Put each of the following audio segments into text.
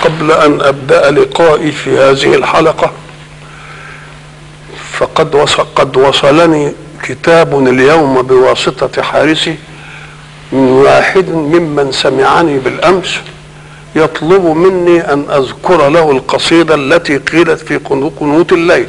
قبل أن أبدأ لقائي في هذه الحلقة فقد وصل قد وصلني كتاب اليوم بواسطة حارسي من واحد ممن سمعني بالأمس يطلب مني أن أذكر له القصيدة التي قيلت في قنوت الليل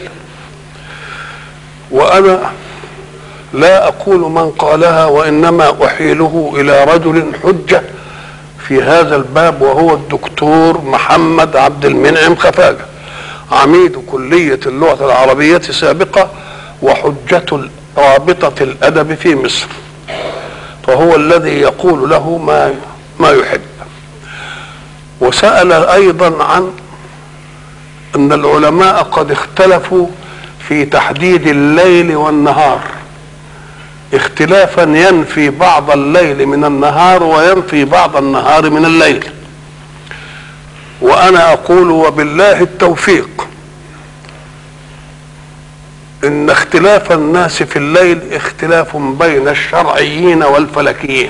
وأنا لا أقول من قالها وإنما أحيله إلى رجل حجة في هذا الباب وهو الدكتور محمد عبد المنعم خفاجة عميد كلية اللغة العربية سابقة وحجة رابطة الأدب في مصر فهو الذي يقول له ما ما يحب وسأل أيضا عن أن العلماء قد اختلفوا في تحديد الليل والنهار اختلافا ينفي بعض الليل من النهار وينفي بعض النهار من الليل وانا اقول وبالله التوفيق ان اختلاف الناس في الليل اختلاف بين الشرعيين والفلكيين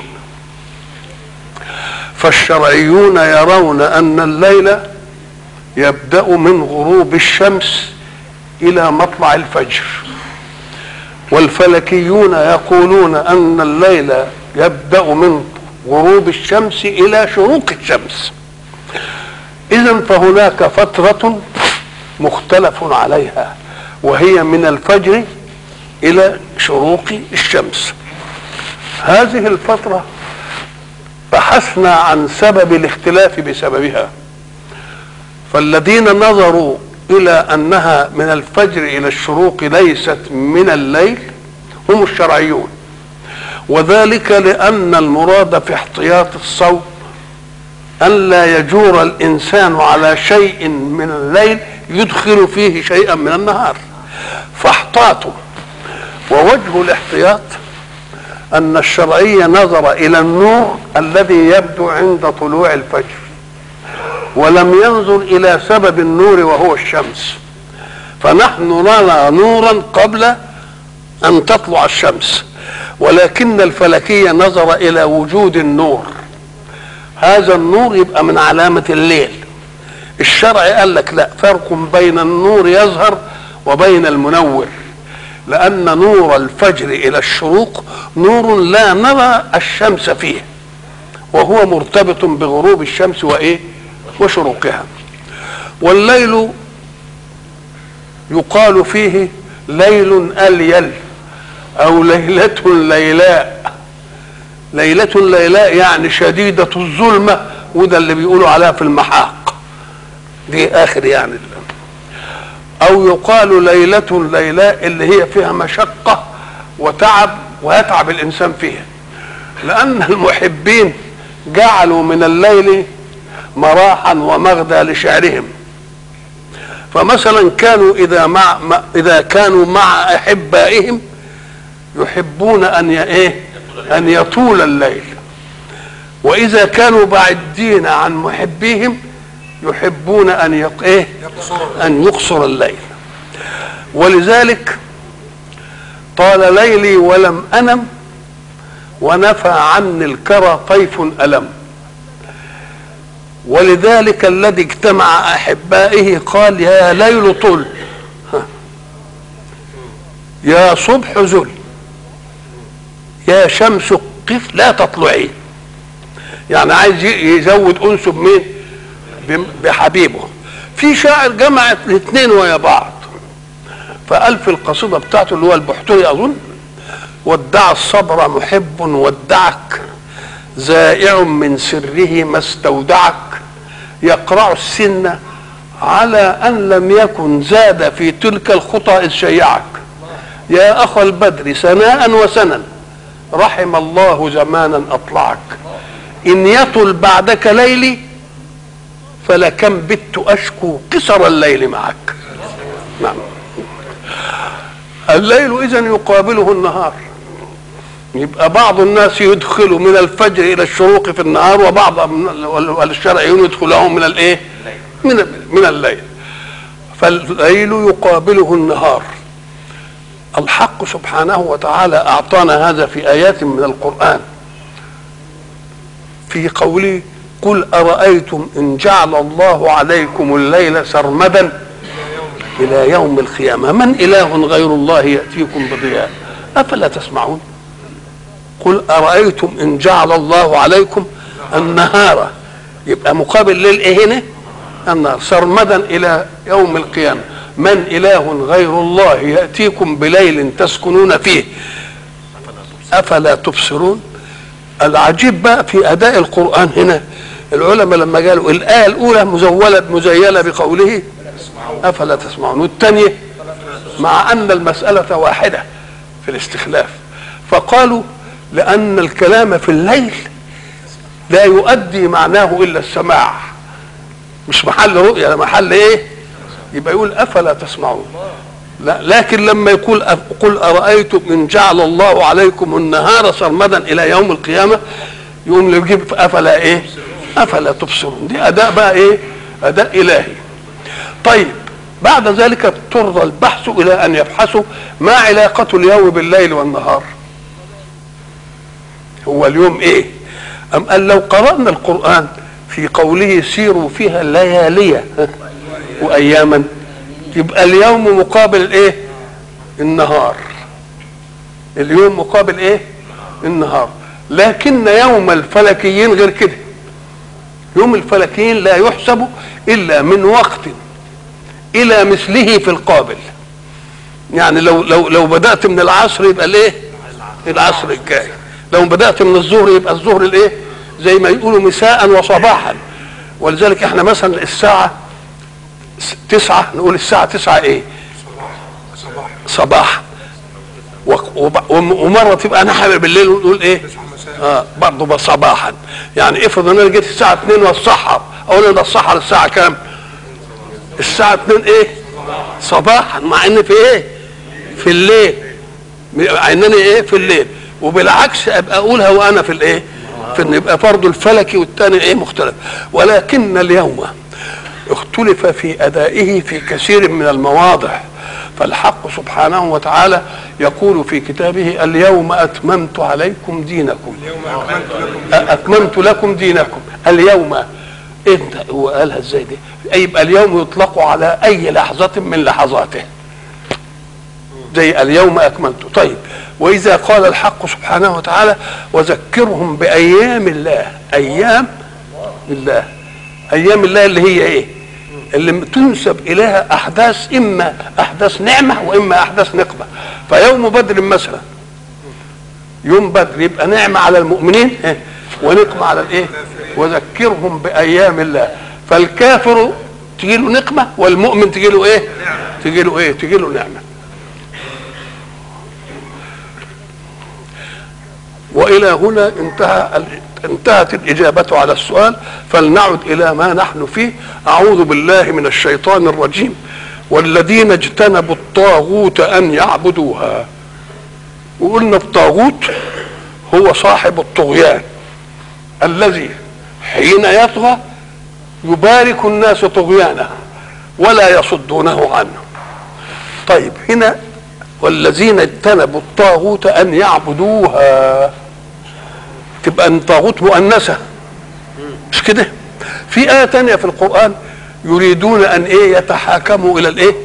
فالشرعيون يرون ان الليل يبدا من غروب الشمس الى مطلع الفجر والفلكيون يقولون ان الليل يبدا من غروب الشمس الى شروق الشمس اذا فهناك فتره مختلف عليها وهي من الفجر الى شروق الشمس هذه الفتره بحثنا عن سبب الاختلاف بسببها فالذين نظروا الى انها من الفجر الى الشروق ليست من الليل هم الشرعيون وذلك لان المراد في احتياط الصوم ان لا يجور الانسان على شيء من الليل يدخل فيه شيئا من النهار فاحتاطوا ووجه الاحتياط ان الشرعي نظر الى النور الذي يبدو عند طلوع الفجر ولم ينظر الى سبب النور وهو الشمس فنحن نرى نورا قبل ان تطلع الشمس ولكن الفلكيه نظر الى وجود النور هذا النور يبقى من علامه الليل الشرع قال لك لا فرق بين النور يظهر وبين المنور لان نور الفجر الى الشروق نور لا نرى الشمس فيه وهو مرتبط بغروب الشمس وايه وشروقها والليل يقال فيه ليل أليل أو ليلة ليلاء ليلة ليلاء يعني شديدة الظلمة وده اللي بيقولوا عليها في المحاق دي آخر يعني أو يقال ليلة ليلاء اللي هي فيها مشقة وتعب ويتعب الإنسان فيها لأن المحبين جعلوا من الليل مراحا ومغدى لشعرهم فمثلا كانوا اذا مع اذا كانوا مع احبائهم يحبون ان ايه ان يطول الليل واذا كانوا بعيدين عن محبيهم يحبون ان يق... ايه ان يقصر الليل ولذلك طال ليلي ولم انم ونفى عني الكرى طيف الم ولذلك الذي اجتمع احبائه قال يا ليل طل يا صبح زل يا شمس قف لا تطلعين يعني عايز يزود انسه بمين بحبيبه في شاعر جمع الاثنين ويا بعض فقال في القصيده بتاعته اللي هو البحتري اظن ودع الصبر محب ودعك زائع من سره ما استودعك يقرع السن على ان لم يكن زاد في تلك الخطى اذ شيعك يا اخا البدر سناء وسنا رحم الله زمانا اطلعك ان يطل بعدك ليلي فلكم بت اشكو قصر الليل معك نعم الليل اذا يقابله النهار يبقى بعض الناس يدخل من الفجر الى الشروق في النهار وبعض الشرعيون يدخلهم من الايه من من الليل فالليل يقابله النهار الحق سبحانه وتعالى اعطانا هذا في ايات من القران في قوله قل أرأيتم إن جعل الله عليكم الليل سرمدا إلى يوم القيامة من إله غير الله يأتيكم بضياء أفلا تسمعون قل أرأيتم إن جعل الله عليكم النهار يبقى مقابل للإيه هنا النار سرمدا إلى يوم القيامة من إله غير الله يأتيكم بليل تسكنون فيه أفلا تبصرون العجيب بقى في أداء القرآن هنا العلماء لما قالوا الآية الأولى مزولة مزيلة بقوله أفلا تسمعون والثانية مع أن المسألة واحدة في الاستخلاف فقالوا لأن الكلام في الليل لا يؤدي معناه إلا السماع مش محل رؤية ده محل إيه يبقى يقول أفلا تسمعون لا لكن لما يقول أف- قل أرأيتم إن جعل الله عليكم النهار سرمدا إلى يوم القيامة يقوم يجيب أفلا إيه أفلا تبصرون دي أداء بقى إيه أداء إلهي طيب بعد ذلك اضطر البحث إلى أن يبحثوا ما علاقة اليوم بالليل والنهار هو اليوم إيه أم قال لو قرأنا القرآن في قوله سيروا فيها ليالية وأياما يبقى اليوم مقابل الايه النهار اليوم مقابل ايه النهار لكن يوم الفلكيين غير كده يوم الفلكيين لا يحسب الا من وقت الى مثله في القابل يعني لو لو لو بدات من العصر يبقى الايه العصر الجاي لو بدات من الظهر يبقى الظهر الايه زي ما يقولوا مساء وصباحا ولذلك احنا مثلا الساعه تسعة نقول الساعة تسعة ايه صباح وق- وب- وم- ومرة تبقى نحن بالليل ونقول ايه اه برضه بقى صباحا يعني افرض ان انا جيت الساعة 2 والسحر اقول انا السحر الساعة كام الساعة 2 ايه صباحا مع ان في ايه في الليل مع انني ايه في الليل وبالعكس ابقى اقولها وانا في الايه في ان يبقى فرض الفلكي والثاني ايه مختلف ولكن اليوم اختلف في ادائه في كثير من المواضع فالحق سبحانه وتعالى يقول في كتابه اليوم اتممت عليكم دينكم اتممت لكم دينكم اليوم انت هو قالها ازاي دي يبقى اليوم يطلق على اي لحظه من لحظاته زي اليوم اكملت طيب واذا قال الحق سبحانه وتعالى وذكرهم بايام الله ايام الله ايام الله اللي هي ايه اللي تنسب اليها احداث اما احداث نعمه واما احداث نقمه فيوم بدر مثلا يوم بدر يبقى نعمه على المؤمنين إيه؟ ونقمه على الايه وذكرهم بايام الله فالكافر تجي له نقمه والمؤمن تجي له ايه تجي له ايه تجي له نعمه والى هنا انتهى انتهت الاجابه على السؤال فلنعد الى ما نحن فيه اعوذ بالله من الشيطان الرجيم والذين اجتنبوا الطاغوت ان يعبدوها وقلنا الطاغوت هو صاحب الطغيان الذي حين يطغى يبارك الناس طغيانه ولا يصدونه عنه طيب هنا والذين اجتنبوا الطاغوت ان يعبدوها تبقى الطاغوت مؤنثه مش كده في آية تانية في القرآن يريدون أن إيه يتحاكموا إلى الإيه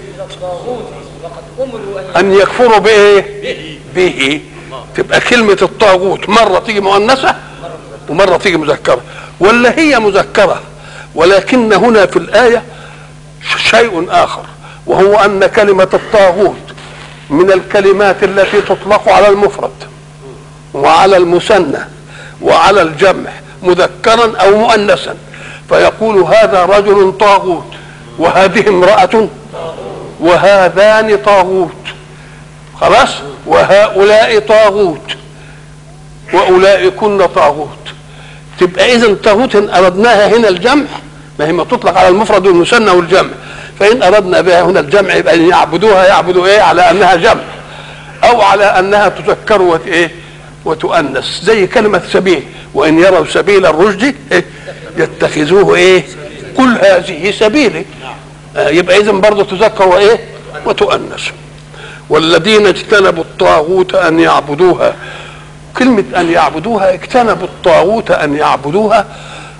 أن يكفروا بإيه به تبقى كلمة الطاغوت مرة تيجي مؤنثة ومرة تيجي مذكرة ولا هي مذكرة ولكن هنا في الآية شيء آخر وهو أن كلمة الطاغوت من الكلمات التي تطلق على المفرد وعلى المثنى وعلى الجمع مذكرا او مؤنثا فيقول هذا رجل طاغوت وهذه امرأة وهذان طاغوت خلاص وهؤلاء طاغوت واولئكن طاغوت تبقى اذا طاغوت ان اردناها هنا الجمع ما هي ما تطلق على المفرد والمثنى والجمع فان اردنا بها هنا الجمع يبقى ان يعبدوها يعبدوا ايه على انها جمع او على انها تذكر وت ايه وتؤنث زي كلمة سبيل وإن يروا سبيل الرشد إيه؟ يتخذوه إيه قل هذه سبيلي آه يبقى إذا برضه تذكر وإيه وتؤنث والذين اجتنبوا الطاغوت أن يعبدوها كلمة أن يعبدوها اجتنبوا الطاغوت أن يعبدوها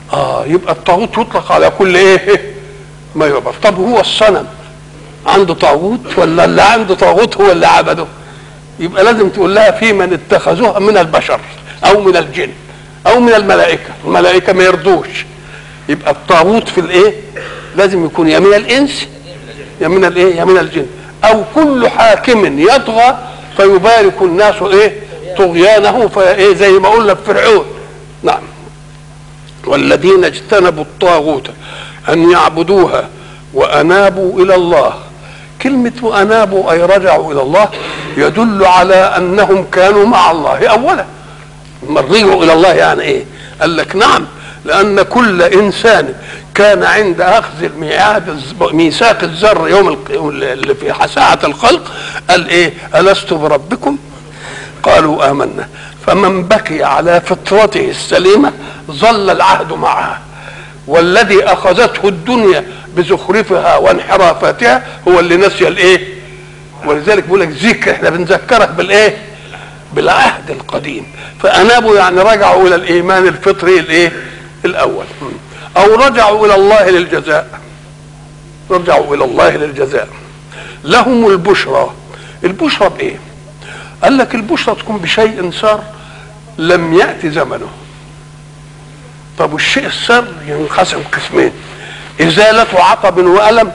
اه يبقى الطاغوت يطلق على كل ايه ما يعبد طب هو الصنم عنده طاغوت ولا اللي عنده طاغوت هو اللي عبده يبقى لازم تقول لها في من اتخذوها من البشر او من الجن او من الملائكه الملائكه ما يرضوش يبقى الطاغوت في الايه لازم يكون يا من الانس يا من الايه يا من الجن او كل حاكم يطغى فيبارك الناس ايه طغيانه فايه زي ما قلنا في فرعون نعم والذين اجتنبوا الطاغوت ان يعبدوها وانابوا الى الله كلمة وأنابوا أي رجعوا إلى الله يدل على أنهم كانوا مع الله أولا ما رجعوا إلى الله يعني إيه قال لك نعم لأن كل إنسان كان عند أخذ الميعاد ميثاق الذر يوم اللي في ساعة الخلق قال إيه ألست بربكم قالوا آمنا فمن بكي على فطرته السليمة ظل العهد معها والذي أخذته الدنيا بزخرفها وانحرافاتها هو اللي نسي الايه ولذلك بيقول لك ذكر احنا بنذكرك بالايه بالعهد القديم فانابوا يعني رجعوا الى الايمان الفطري الايه الاول او رجعوا الى الله للجزاء رجعوا الى الله للجزاء لهم البشرى البشرى بايه قال لك البشرى تكون بشيء صار لم ياتي زمنه طب والشيء السر ينقسم قسمين إزالة عطب وألم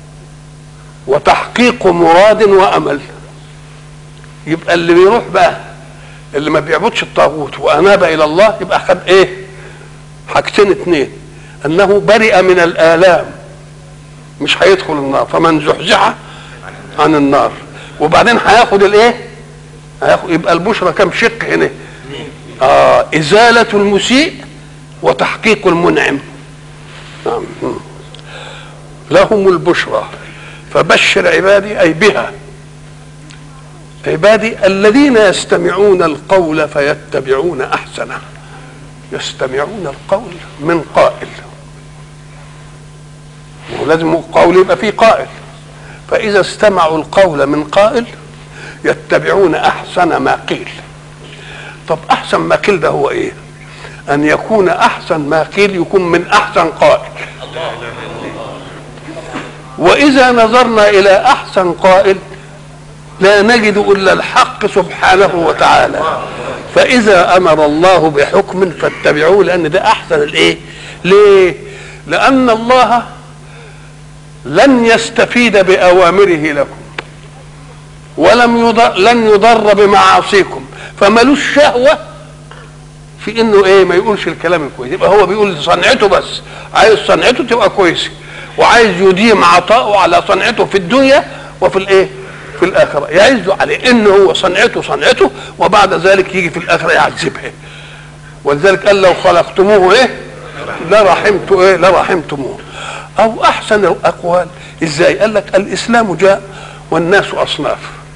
وتحقيق مراد وأمل يبقى اللي بيروح بقى اللي ما بيعبدش الطاغوت وأناب إلى الله يبقى خد إيه حاجتين اتنين أنه برئ من الآلام مش هيدخل النار فمن زحزح عن النار وبعدين هياخد الايه هياخد يبقى البشرى كم شق هنا آه إزالة المسيء وتحقيق المنعم نعم لهم البشرى فبشر عبادي اي بها عبادي الذين يستمعون القول فيتبعون احسنه يستمعون القول من قائل ولازم القول يبقى فيه قائل فاذا استمعوا القول من قائل يتبعون احسن ما قيل طب احسن ما قيل ده هو ايه ان يكون احسن ما قيل يكون من احسن قائل واذا نظرنا الى احسن قائل لا نجد الا الحق سبحانه وتعالى فاذا امر الله بحكم فاتبعوه لان ده احسن الايه ليه لان الله لن يستفيد باوامره لكم ولم يضر لن يضر بمعاصيكم فملوش شهوه في انه ايه ما يقولش الكلام الكويس يبقى هو بيقول صنعته بس عايز صنعته تبقى كويسه وعايز يديم عطاءه على صنعته في الدنيا وفي الايه في الاخره يعز عليه ان هو صنعته صنعته وبعد ذلك يجي في الاخره يعذبها ولذلك قال لو خلقتموه ايه لرحمت ايه لرحمتموه او احسن الاقوال ازاي قال لك الاسلام جاء والناس اصناف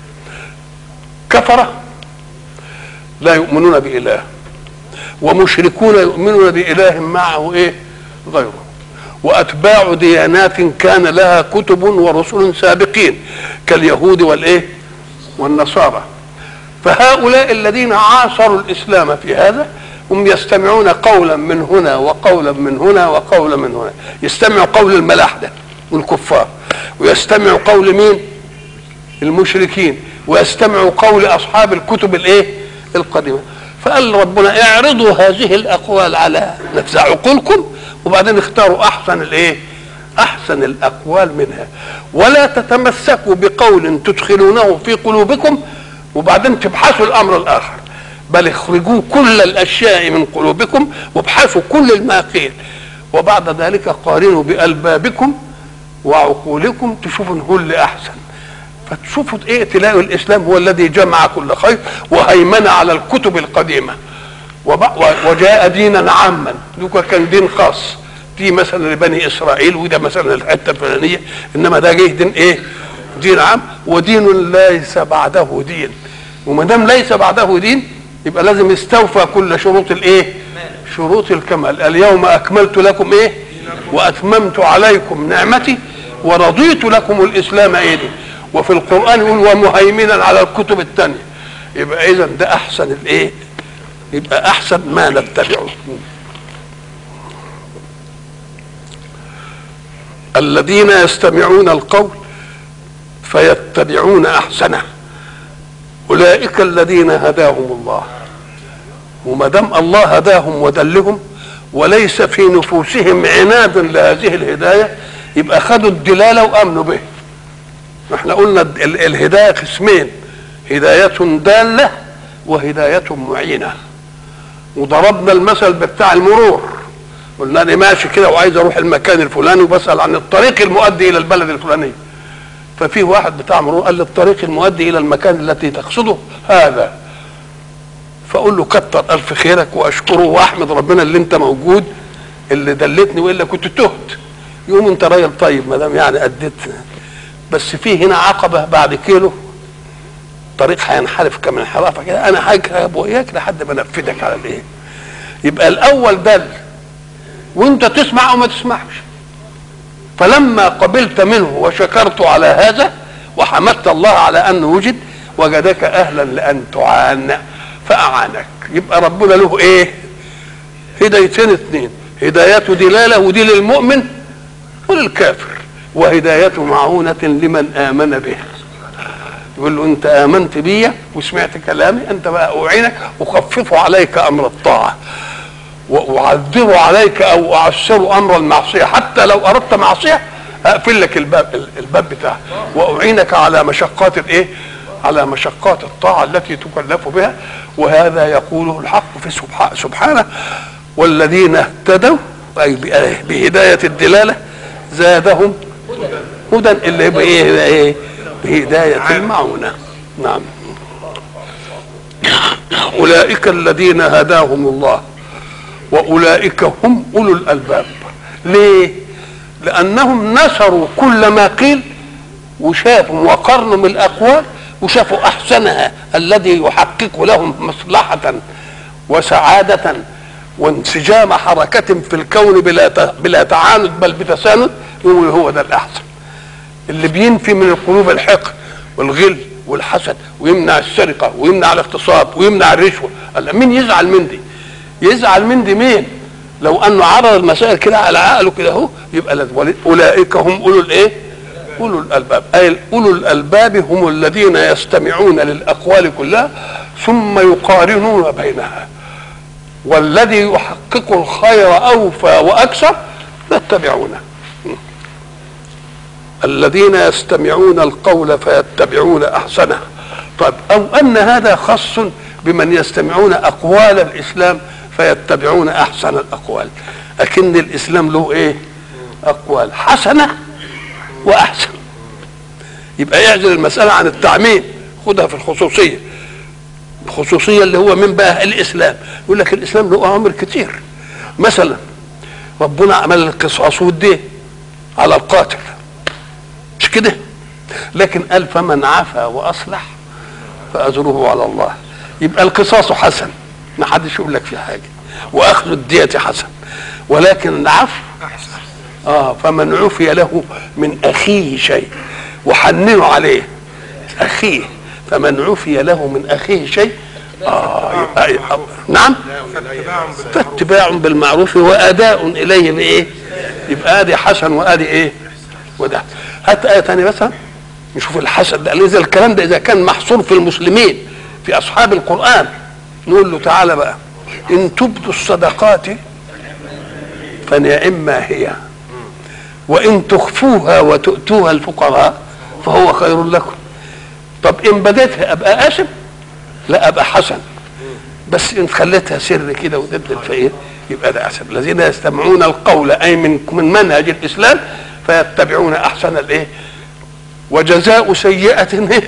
كفره لا يؤمنون باله ومشركون يؤمنون بإله معه إيه غيره وأتباع ديانات كان لها كتب ورسل سابقين كاليهود والإيه والنصارى فهؤلاء الذين عاصروا الإسلام في هذا هم يستمعون قولا من هنا وقولا من هنا وقولا من هنا يستمعوا قول الملاحدة والكفار ويستمعوا قول مين المشركين ويستمعوا قول أصحاب الكتب الإيه القديمة فقال ربنا اعرضوا هذه الاقوال على نفس عقولكم وبعدين اختاروا احسن الايه احسن الاقوال منها ولا تتمسكوا بقول تدخلونه في قلوبكم وبعدين تبحثوا الامر الاخر بل اخرجوا كل الاشياء من قلوبكم وابحثوا كل ما قيل وبعد ذلك قارنوا بالبابكم وعقولكم تشوفوا هو اللي احسن فتشوفوا ايه تلاقوا الاسلام هو الذي جمع كل خير وهيمن على الكتب القديمه وجاء دينا عاما دوكا كان دين خاص دي مثلا لبني اسرائيل وده مثلا الحته الفلانيه انما ده جه دين ايه؟ دين عام ودين ليس بعده دين وما دام ليس بعده دين يبقى لازم يستوفى كل شروط الايه؟ شروط الكمال اليوم اكملت لكم ايه؟ واتممت عليكم نعمتي ورضيت لكم الاسلام ايه دي؟ وفي القرآن يقول ومهيمنا على الكتب الثانية يبقى إذا ده أحسن الإيه؟ يبقى أحسن ما نتبعه الذين يستمعون القول فيتبعون احسنه اولئك الذين هداهم الله وما دام الله هداهم ودلهم وليس في نفوسهم عناد لهذه الهدايه يبقى خدوا الدلاله وامنوا به احنا قلنا ال- الهدايه قسمين هدايه داله وهدايه معينه وضربنا المثل بتاع المرور قلنا انا ماشي كده وعايز اروح المكان الفلاني وبسال عن الطريق المؤدي الى البلد الفلاني ففي واحد بتاع مرور قال لي الطريق المؤدي الى المكان التي تقصده هذا فاقول له كتر الف خيرك واشكره واحمد ربنا اللي انت موجود اللي دلتني والا كنت تهت يقوم انت راجل طيب ما دام يعني اديت بس في هنا عقبه بعد كيلو طريق هينحرف كم انحرافه كده انا هجرب وياك لحد ما انفذك على الايه يبقى الاول دل وانت تسمع او ما تسمعش فلما قبلت منه وشكرت على هذا وحمدت الله على انه وجد وجدك اهلا لان تعان فاعانك يبقى ربنا له ايه هدايتين اثنين هداية دلالة ودي للمؤمن وللكافر وهداية معونة لمن آمن به يقول له انت امنت بي وسمعت كلامي انت بقى اعينك اخفف عليك امر الطاعه واعذر عليك او اعسر امر المعصيه حتى لو اردت معصيه اقفل لك الباب الباب بتاعه واعينك على مشقات الايه؟ على مشقات الطاعه التي تكلف بها وهذا يقوله الحق في سبحانه, سبحانه والذين اهتدوا اي بهدايه الدلاله زادهم هدى اللي بايه؟ ايه؟ بهدايه المعونه نعم اولئك الذين هداهم الله واولئك هم اولو الالباب ليه لانهم نشروا كل ما قيل وشافوا وقرنوا من الاقوال وشافوا احسنها الذي يحقق لهم مصلحه وسعاده وانسجام حركه في الكون بلا بلا تعاند بل بتساند يقول هو ده الاحسن اللي بينفي من القلوب الحقد والغل والحسد ويمنع السرقه ويمنع الاغتصاب ويمنع الرشوه مين يزعل من دي؟ يزعل من دي مين لو انه عرض المسائل كده على عقله كده اهو يبقى لازم اولئك هم اولو الايه اولو الالباب اي اولو الالباب هم الذين يستمعون للاقوال كلها ثم يقارنون بينها والذي يحقق الخير اوفى واكثر يتبعونه الذين يستمعون القول فيتبعون احسنه طيب او ان هذا خاص بمن يستمعون اقوال الاسلام فيتبعون احسن الاقوال لكن الاسلام له ايه اقوال حسنه واحسن يبقى يعزل المساله عن التعميم خدها في الخصوصيه الخصوصيه اللي هو من بقى الاسلام يقول لك الاسلام له اوامر كتير مثلا ربنا عمل القصاص والدين على القاتل مش كده لكن قال فمن عفا واصلح فاجره على الله يبقى القصاص حسن ما حدش يقول لك في حاجه واخذ الدية حسن ولكن العفو اه فمن عفي له من اخيه شيء وحننوا عليه اخيه فمن عفي له من اخيه شيء اه يبقى يبقى نعم فاتباع بالمعروف واداء اليه بايه يبقى ادي حسن وادي ايه وده هات ايه ثانيه مثلا نشوف الحسن ده اذا الكلام ده اذا كان محصور في المسلمين في اصحاب القران نقول له تعالى بقى ان تبدوا الصدقات فنعم ما هي وان تخفوها وتؤتوها الفقراء فهو خير لكم طب ان بديتها ابقى اسم لا ابقى حسن بس ان خليتها سر كده وضد الفقير يبقى ده احسن الذين يستمعون القول اي من من منهج الاسلام فيتبعون احسن الايه وجزاء سيئه إيه؟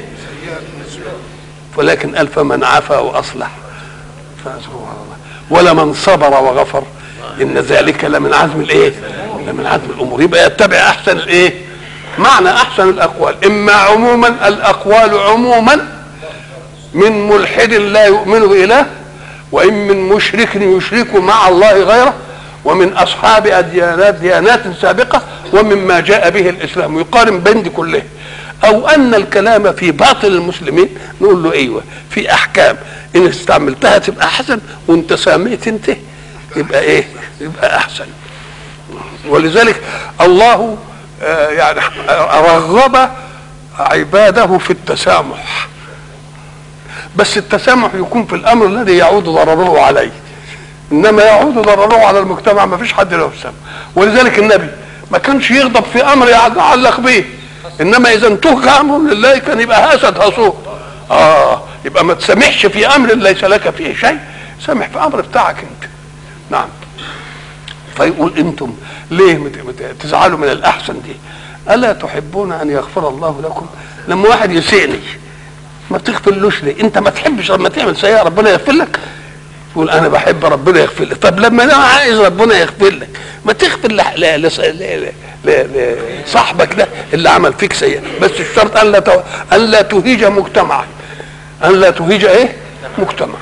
ولكن قال فمن عفا واصلح فاجره على الله ولمن صبر وغفر ان ذلك لمن عزم الايه لمن عزم الامور يبقى يتبع احسن الايه معنى احسن الاقوال اما عموما الاقوال عموما من ملحد لا يؤمن باله وان من مشرك يشرك مع الله غيره ومن اصحاب اديانات ديانات سابقه ومما جاء به الاسلام يقارن بين دي كلها او ان الكلام في باطل المسلمين نقول له ايوه في احكام ان استعملتها تبقى حسن وانت ساميت انت يبقى ايه يبقى احسن ولذلك الله آه، يعني رغب عباده في التسامح بس التسامح يكون في الامر الذي يعود ضرره عليه انما يعود ضرره على المجتمع ما فيش حد له سامح ولذلك النبي ما كانش يغضب في امر يتعلق به انما اذا انتهك امر لله كان يبقى هسد هصوب اه يبقى ما تسامحش في امر ليس لك فيه شيء سامح في امر بتاعك انت نعم فيقول انتم ليه مت- مت- تزعلوا من الاحسن دي الا تحبون ان يغفر الله لكم لما واحد يسيئني ما تغفرلوش ليه انت ما تحبش لما تعمل سيئه ربنا يغفر لك تقول انا بحب ربنا يغفر لي طب لما انا عايز ربنا يغفر لك ما تغفر ل- ل- لص- ل- ل- لصاحبك ده اللي عمل فيك سيئه بس الشرط ان لا ت- ان لا تهيج مجتمعا ان لا تهيج ايه مجتمعا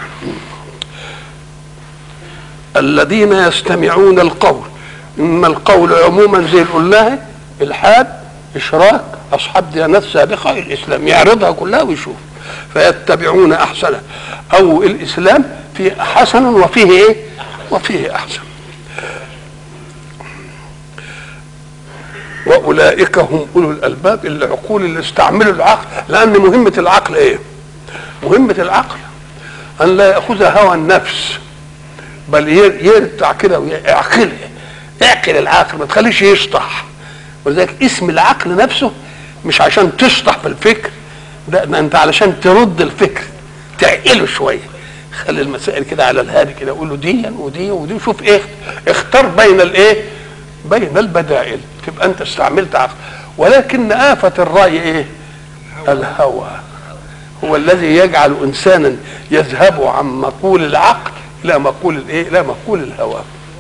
الذين يستمعون القول اما القول عموما زي القلاه الحاد اشراك اصحاب ديانات سابقه الاسلام يعرضها كلها ويشوف فيتبعون احسنه او الاسلام فيه حسن وفيه ايه وفيه احسن واولئك هم اولو الالباب العقول اللي استعملوا العقل لان مهمه العقل ايه مهمه العقل ان لا ياخذ هوى النفس بل ير- يرتع كده ويعقلها اعقل العقل ما تخليش يشطح ولذلك اسم العقل نفسه مش عشان تشطح في الفكر ده ده انت علشان ترد الفكر تعقله شويه خلي المسائل كده على الهادي كده قول له دي ودي ودي وشوف ايه اختار بين الايه بين البدائل تبقى انت استعملت عقل ولكن آفة الرأي ايه الهوى هو الذي يجعل انسانا يذهب عن مقول العقل الى مقول الايه الى مقول الهوى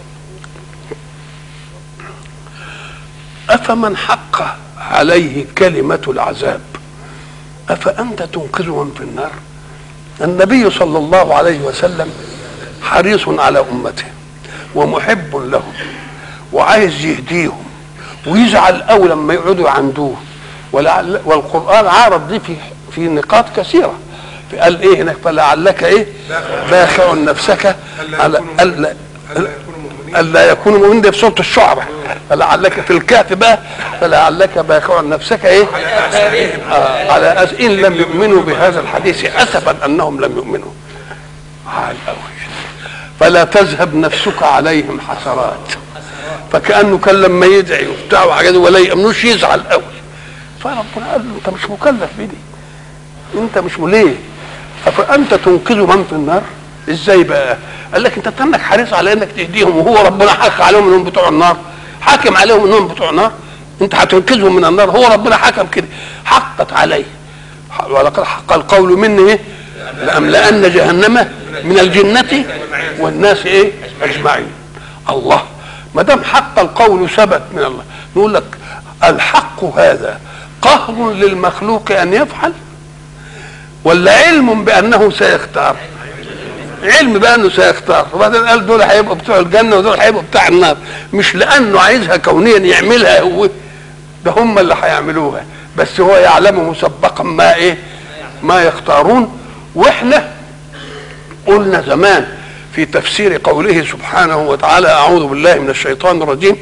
افمن حق عليه كلمه العذاب افانت تنقذ من في النار النبي صلى الله عليه وسلم حريص على امته ومحب لهم وعايز يهديهم ويزعل قوي لما يقعدوا يعندوه ولعل والقران عارض دي في في نقاط كثيره قال ايه هناك فلعلك ايه باخع نفسك على الا الا يكونوا مؤمنين ده في سوره الشعراء فلعلك في الكهف بقى فلعلك باخع نفسك ايه آه على أس ان لم يؤمنوا بهذا الحديث اسفا انهم لم يؤمنوا عال قوي فلا تذهب نفسك عليهم حسرات فكانه كان لما يدعي وبتاع وحاجات ولا يامنوش يزعل قوي فربنا قال له انت مش مكلف بدي انت مش ليه افانت تنقذ من في النار ازاي بقى قال لك انت تنك حريص على انك تهديهم وهو ربنا حق عليهم انهم بتوع النار حاكم عليهم انهم بتوع النار انت هتنقذهم من النار هو ربنا حكم كده حقت عليه ولقد حق القول مني ايه لأملأن جهنم من الجنة والناس ايه اجمعين الله ما دام حق القول ثبت من الله نقول لك الحق هذا قهر للمخلوق ان يفعل ولا علم بانه سيختار علم بانه سيختار وبعدين قال دول هيبقوا بتوع الجنه ودول هيبقوا بتاع النار مش لانه عايزها كونيا يعملها هو ده هم اللي هيعملوها بس هو يعلم مسبقا ما ايه ما يختارون واحنا قلنا زمان في تفسير قوله سبحانه وتعالى اعوذ بالله من الشيطان الرجيم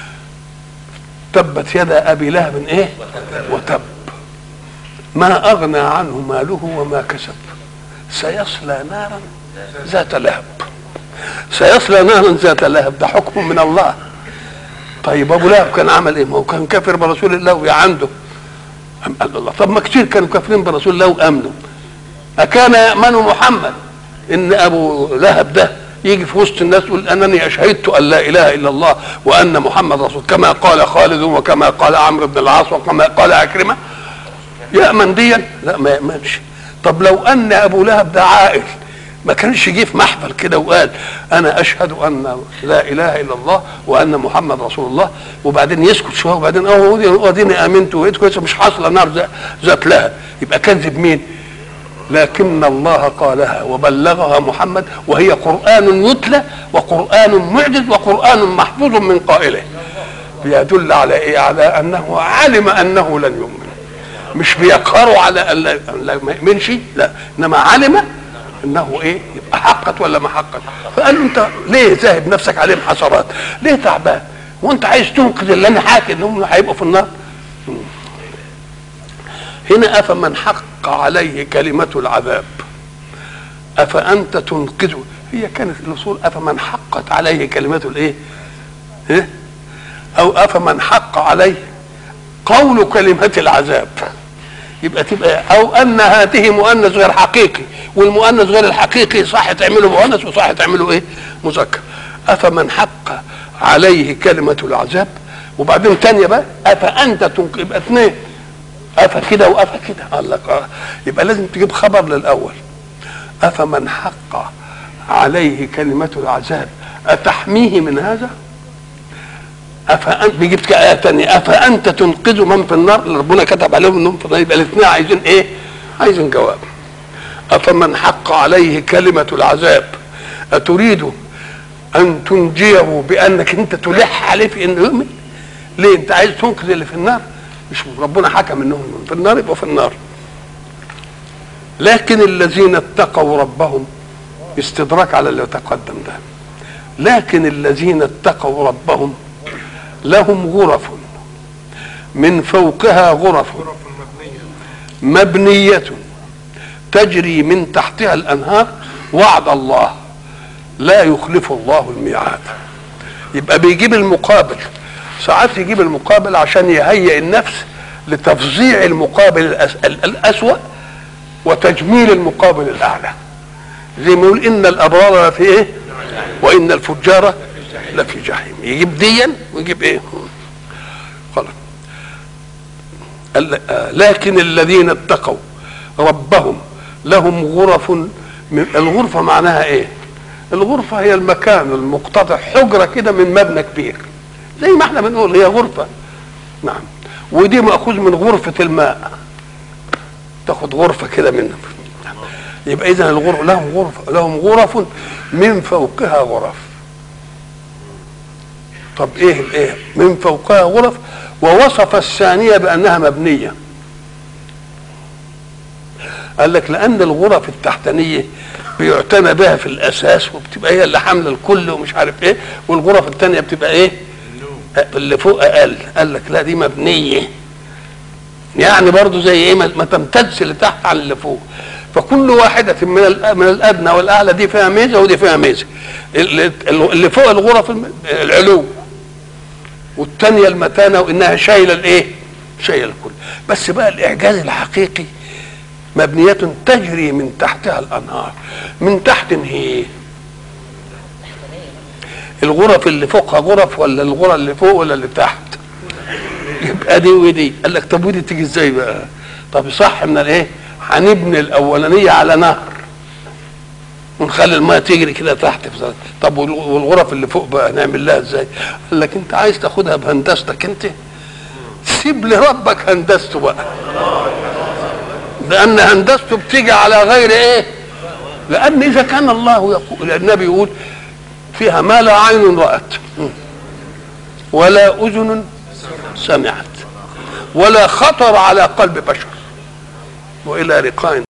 تبت يدا ابي لهب ايه وتب ما اغنى عنه ماله وما كسب سيصلى نارا ذات لهب سيصلى نارا ذات لهب ده حكم من الله طيب ابو لهب كان عمل ايه ما هو كان كافر برسول الله وعنده أم قال الله طب ما كتير كانوا كافرين برسول الله وامنوا اكان يامن محمد ان ابو لهب ده يجي في وسط الناس يقول انني اشهدت ان لا اله الا الله وان محمد رسول كما قال خالد وكما قال عمرو بن العاص وكما قال عكرمه يامن ديا لا ما يامنش طب لو ان ابو لهب ده عائل ما كانش جه في محفل كده وقال انا اشهد ان لا اله الا الله وان محمد رسول الله وبعدين يسكت شويه وبعدين اه اديني امنت وقيت كويس مش حاصله نار ذات لها يبقى كذب مين؟ لكن الله قالها وبلغها محمد وهي قرآن يتلى وقرآن معجز وقرآن محفوظ من قائله بيدل على ايه؟ على انه علم انه لن يؤمن مش بيقهروا على ان لا ما يؤمنش لا انما علم انه ايه يبقى حقت ولا ما حقت فقال له انت ليه ذاهب نفسك عليهم حسرات ليه تعبان وانت عايز تنقذ اللي انا حاكي انهم هيبقوا في النار هنا افمن حق عليه كلمه العذاب افانت تنقذه هي كانت الاصول افمن حقت عليه كلمه الايه إيه؟ او افمن حق عليه قول كلمه العذاب يبقى تبقى او ان هاته مؤنث غير حقيقي والمؤنث غير الحقيقي صح تعمله مؤنث وصح تعمله ايه مذكر افمن حق عليه كلمه العذاب وبعدين تانية بقى افانت تنقذ يبقى اثنين افا كده وافا كده قال لك اه يبقى لازم تجيب خبر للاول افمن حق عليه كلمه العذاب اتحميه من هذا افانت بيجيب ايه ثانيه افانت تنقذ من في النار اللي ربنا كتب عليهم انهم في النار يبقى الاثنين عايزين ايه؟ عايزين جواب افمن حق عليه كلمه العذاب اتريد ان تنجيه بانك انت تلح عليه في انه يؤمن؟ ليه انت عايز تنقذ اللي في النار؟ مش ربنا حكم انهم في النار يبقوا في النار لكن الذين اتقوا ربهم استدراك على اللي تقدم ده لكن الذين اتقوا ربهم لهم غرف من فوقها غرف مبنية تجري من تحتها الأنهار وعد الله لا يخلف الله الميعاد يبقى بيجيب المقابل ساعات يجيب المقابل عشان يهيئ النفس لتفظيع المقابل الأس... الأسوأ وتجميل المقابل الأعلى زي ما يقول إن الأبرار في إيه وإن الفجار لفي جحيم يجيب ديا ويجيب ايه خلاص لكن الذين اتقوا ربهم لهم غرف من الغرفة معناها ايه الغرفة هي المكان المقتطع حجرة كده من مبنى كبير زي ما احنا بنقول هي غرفة نعم ودي مأخوذ من غرفة الماء تاخد غرفة كده من يبقى إذا الغرف لهم غرفة لهم غرف من فوقها غرف طب ايه الايه من فوقها غرف ووصف الثانيه بانها مبنيه قال لك لان الغرف التحتانيه بيعتنى بها في الاساس وبتبقى هي اللي حامله الكل ومش عارف ايه والغرف الثانيه بتبقى ايه اللي فوق اقل قال لك لا دي مبنيه يعني برضو زي ايه ما تمتدش لتحت عن اللي فوق فكل واحدة من من الأدنى والأعلى دي فيها ميزة ودي فيها ميزة اللي فوق الغرف العلو والثانية المتانة وإنها شايلة الإيه؟ شايلة الكل بس بقى الإعجاز الحقيقي مبنية تجري من تحتها الأنهار من تحت هي الغرف اللي فوقها غرف ولا الغرف اللي فوق ولا اللي تحت يبقى دي ودي قال لك طب ودي تيجي ازاي بقى طب صح من الايه هنبني الاولانيه على نهر ونخلي الماء تجري كده تحت في طب والغرف اللي فوق بقى نعمل لها ازاي قال لك انت عايز تاخدها بهندستك انت سيب لربك هندسته بقى لان هندسته بتيجي على غير ايه لان اذا كان الله يقول النبي يقول فيها ما لا عين رأت ولا أذن سمعت ولا خطر على قلب بشر وإلى لقاء